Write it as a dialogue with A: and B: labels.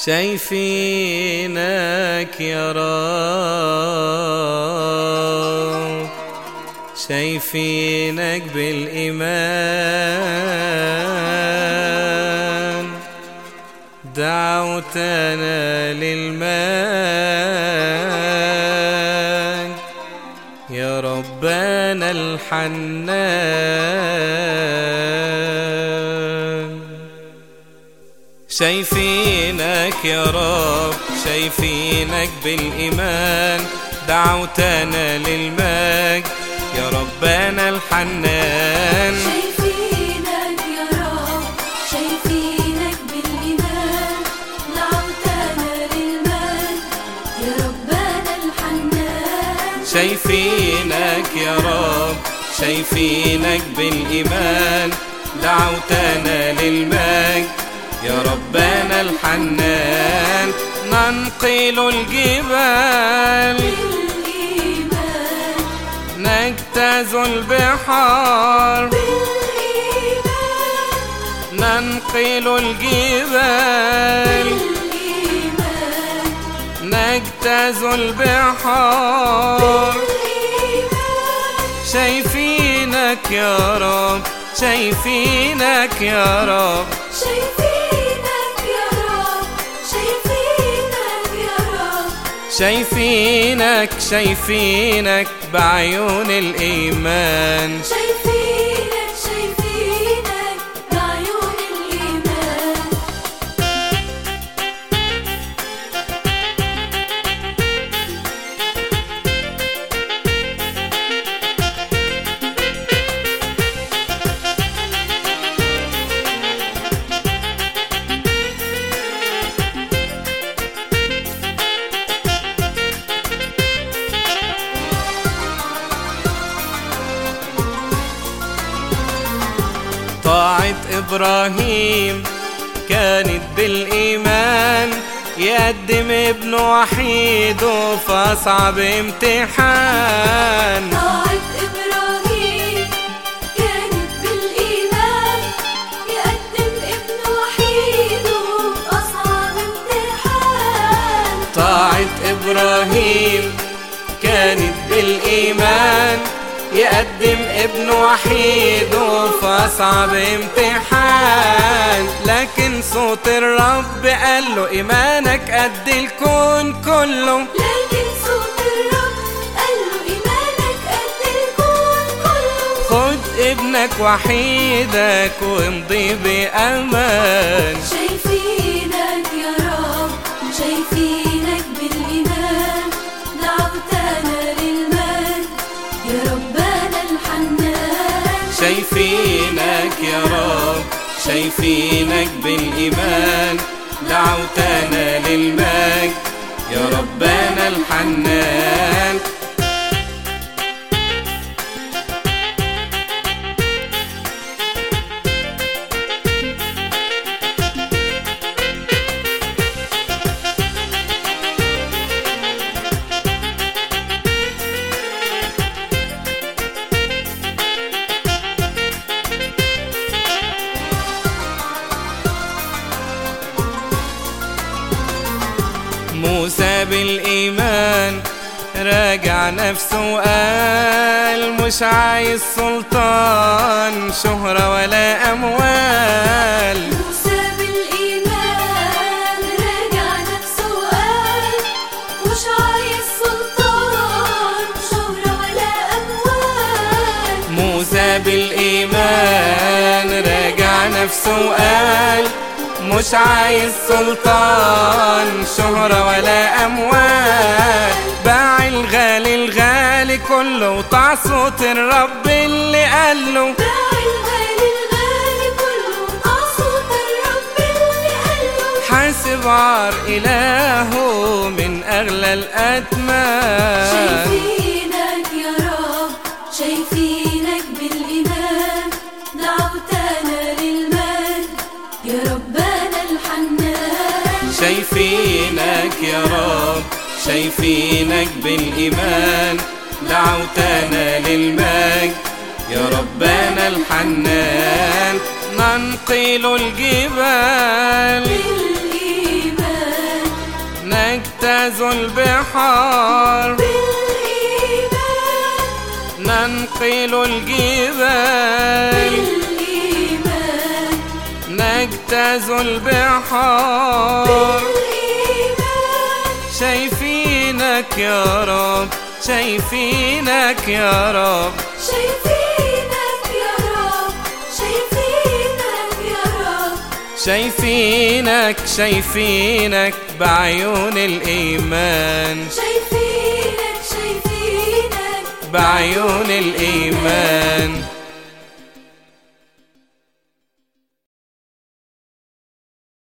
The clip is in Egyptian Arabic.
A: شايفينك يا رب شايفينك بالإيمان دعوتنا للمان يا ربنا الحنان شايفينك يا رب شايفينك بالإيمان دعوتنا للمجد يا ربنا الحنان
B: شايفينك يا رب شايفينك بالإيمان دعوتنا للمجد يا ربنا الحنان
A: شايفينك يا رب شايفينك بالإيمان دعوتنا للمجد يا ربنا الحنان ننقل الجبال
B: بالإيمان
A: نجتاز البحار
B: بالإيمان
A: ننقل الجبال
B: بالإيمان
A: نجتاز البحار
B: بالإيمان
A: شايفينك يا رب شايفينك يا رب
B: شايفينك يا رب شايفينك يا رب
A: شايفينك شايفينك بعيون الإيمان
B: شايفينك شايفينك بعيون الإيمان
A: طاعة إبراهيم كانت بالإيمان يقدم ابنه وحيده في أصعب امتحان
B: طاعة إبراهيم كانت بالإيمان يقدم ابن وحيده أصعب امتحان
A: طاعة إبراهيم كانت بالإيمان يقدم ابن وحيده في أصعب امتحان لكن صوت الرب قال له إيمانك قد الكون كله
B: لكن صوت الرب قال له إيمانك قد الكون كله
A: خد ابنك وحيدك وامضي بأمان
B: شايفينك يا رب شايفينك بالإيمان دعوتنا للمجد يا ربنا الحنان
A: شايفينك يا رب شايفينك بالإيمان دعوتنا للمجد يا ربنا الحنان موسى بالإيمان راجع نفسه وقال مش عايز سلطان شهرة ولا أموال
B: موسى بالإيمان راجع نفسه وقال مش عايز سلطان شهرة ولا أموال
A: موسى بالإيمان راجع نفسه وقال مش عايز سلطان شهرة ولا أموال باع الغالي الغالي كله وطاع صوت الرب اللي قاله
B: باع الغالي الغالي كله طاع صوت الرب اللي قاله
A: حاسب عار إلهه من أغلى الأتمان
B: شايفينك يا رب شايفينك بالإيمان دعوتنا للمجد يا ربنا الحنان
A: شايفينك يا رب شايفينك بالإيمان دعوتنا للمجد يا ربنا الحنان ننقل الجبال
B: بالإيمان
A: نجتاز البحار
B: بالإيمان
A: ننقل الجبال
B: بالإيمان
A: نجتاز البحار
B: بالإيمان
A: شايفينك يا رب شايفينك يا رب
B: شايفينك يا رب شايفينك يا رب
A: شايفينك شايفينك بعيون الإيمان
B: شايفينك شايفينك
A: بعيون الإيمان